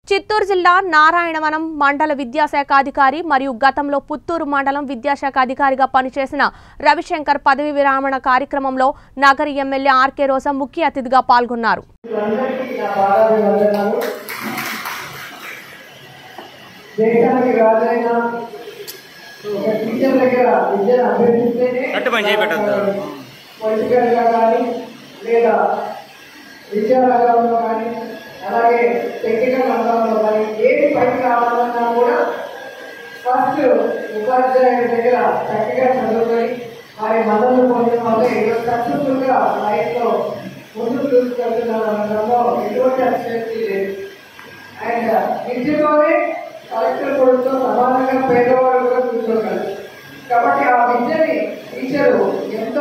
చిత్తూరు జిల్లా నారాయణవనం మండల విద్యాశాఖ అధికారి మరియు గతంలో పుత్తూరు మండలం విద్యాశాఖ అధికారిగా పనిచేసిన రవిశంకర్ పదవి విరమణ కార్యక్రమంలో నగరి ఎమ్మెల్యే ఆర్కే రోజా ముఖ్య అతిథిగా పాల్గొన్నారు అందరికీ నా పాదాభివందనాలు దేశానికి రాజైన ఒక టీచర్ దగ్గర విద్యను అభ్యర్థిస్తేనే కట్టు పని చేపెట్టొద్దు. పొలిటికల్ గా కానీ లేదా విద్యా రంగంలో కానీ అలాగే టెక్నికల్ రంగంలో కానీ ఏది పైకి రావాలన్నా కూడా ఫస్ట్ ఉపాధ్యాయుడి దగ్గర చక్కగా చదువుకొని వారి మద్దతు పొందడం వల్ల ఈరోజు సక్సెస్ఫుల్ గా లైఫ్ లో ముందుకు తీసుకెళ్తున్నారు అనడంలో ఎటువంటి అతిశక్తి లేదు అండ్ విద్యలోనే కలెక్టర్ కొడుకుతో సమానంగా పేదవాడు కూడా కూర్చోగలరు కాబట్టి ఆ విద్యని టీచరు ఎంతో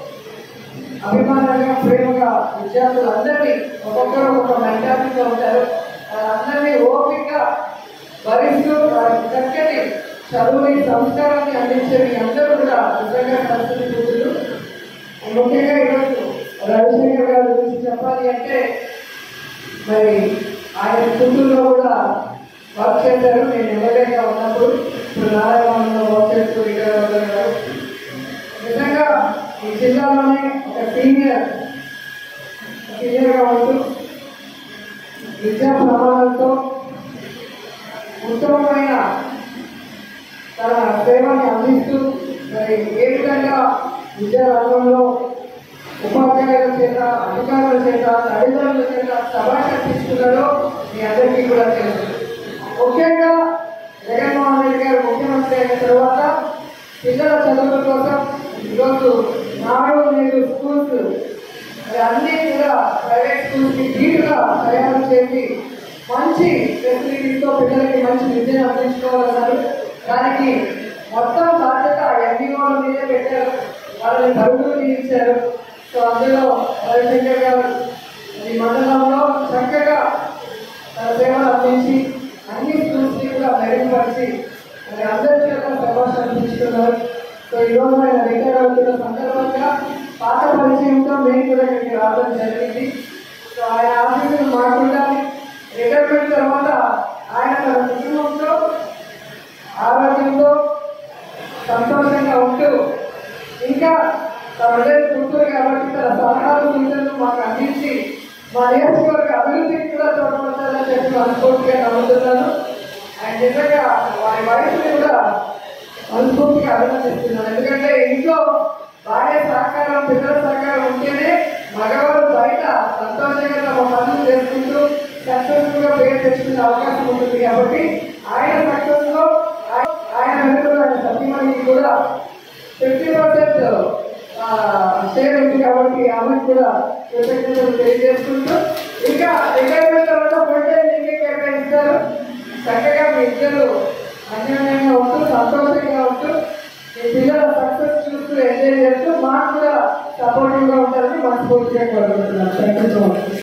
అభిమానంగా ప్రేమగా విద్యార్థులందరినీ ఒక్కొక్కరు ఒక్కొక్క మెంటాలిటీతో ఉంటారు వాళ్ళందరినీ ఓపిక భరిస్తూ వారికి చక్కటి చదువుని సంస్కారాన్ని అందించే మీ అందరూ కూడా నిజంగా పరిస్థితి కూతురు ముఖ్యంగా ఈరోజు రవిశంకర్ గారి గురించి చెప్పాలి అంటే మరి ఆయన పుత్తూరులో కూడా వర్క్ చేశారు నేను ఎమ్మెల్యేగా ఉన్నప్పుడు ఇప్పుడు నారాయణలో వర్క్ చేస్తూ ఇక్కడ ఉన్నారు నిజంగా ఈ జిల్లాలోనే ఒక సీనియర్ సీనియర్గా ఉంటూ విద్యా ప్రమాణాలతో ఉత్తమమైన తన సేవని అందిస్తూ మరి ఏ విధంగా విద్యా రంగంలో ఉపాధ్యాయుల చేత అధికారుల చేత తల్లిదండ్రుల చేత సభాష తీసుకున్నారో మీ అందరికీ కూడా తెలుసు ముఖ్యంగా జగన్మోహన్ రెడ్డి గారు ముఖ్యమంత్రి అయిన తర్వాత పిల్లల చదువుల కోసం ఈరోజు నాడు నేడు స్కూల్స్ మరి అన్ని కూడా ప్రైవేట్ స్కూల్స్ కి ధీటుగా తయారు చేసి మంచి ఫెసిలిటీస్తో పిల్లలకి మంచి విద్యను అందించుకోవాలన్నారు దానికి మొత్తం బాధ్యత ఎంఈఓల మీదే పెట్టారు వాళ్ళని పరుగులు తీయించారు సో అందులో రవిశంకర్ గారు ఈ మండలంలో చక్కగా తన సేవలు అందించి అన్ని స్కూల్స్ ని కూడా మెరుగుపరిచి మరి అందరి చేత ప్రమోషన్ అందించుకున్నారు సో ఈ రోజు ఆయన రిటైర్ అవుతున్న సందర్భంగా పాత పరిచయంతో మేము కూడా ఇక్కడికి రావడం జరిగింది సో ఆయన ఆఫీసులు మాకుండా రిటైర్మెంట్ తర్వాత ఆయన తన కుటుంబంతో ఆరోగ్యంతో సంతోషంగా ఉంటూ ఇంకా తన ఉండేది గుంటూరు కాబట్టి తన సలహాలు సూచనలు మాకు అందించి మా నియోజకవర్గ అభివృద్ధికి కూడా తోడ్పడతారని చెప్పి మనస్ఫూర్తిగా నమ్ముతున్నాను అండ్ నిజంగా వారి వయసుని కూడా మనస్ఫూర్తిగా అభినందిస్తున్నాను ఎందుకంటే ఇంట్లో భార్య సహకారం పిల్లల సహకారం ఉంటేనే మగవారు బయట సంతోషంగా తమ పనులు చేసుకుంటూ సక్సెస్ఫుల్ గా పేరు తెచ్చుకునే అవకాశం ఉంటుంది కాబట్టి ఆయన సక్సెస్ లో ఆయ- ఆయన వెనుకలో ఆయన సతీమణికి కూడా ఫిఫ్టీ పర్సెంట్ షేర్ ఉంది కాబట్టి ఆమెకు కూడా కృతజ్ఞతలు తెలియజేసుకుంటూ ఇంకా రిటైర్మెంట్ తర్వాత ఫుల్ కేటాయిస్తారు చక్కగా మీ ఇద్దరు అన్యోన్యంగా ఉంటూ సంతోషంగా ఉంటూ మీ పిల్లల సక్సెస్ చూస్తూ ఎంజాయ్ చేస్తూ మాకు కూడా సపోర్టివ్ గా ఉంటారని మనస్ఫూర్తిగా కోరుకుంటున్నాను థ్యాంక్ యూ సో మచ్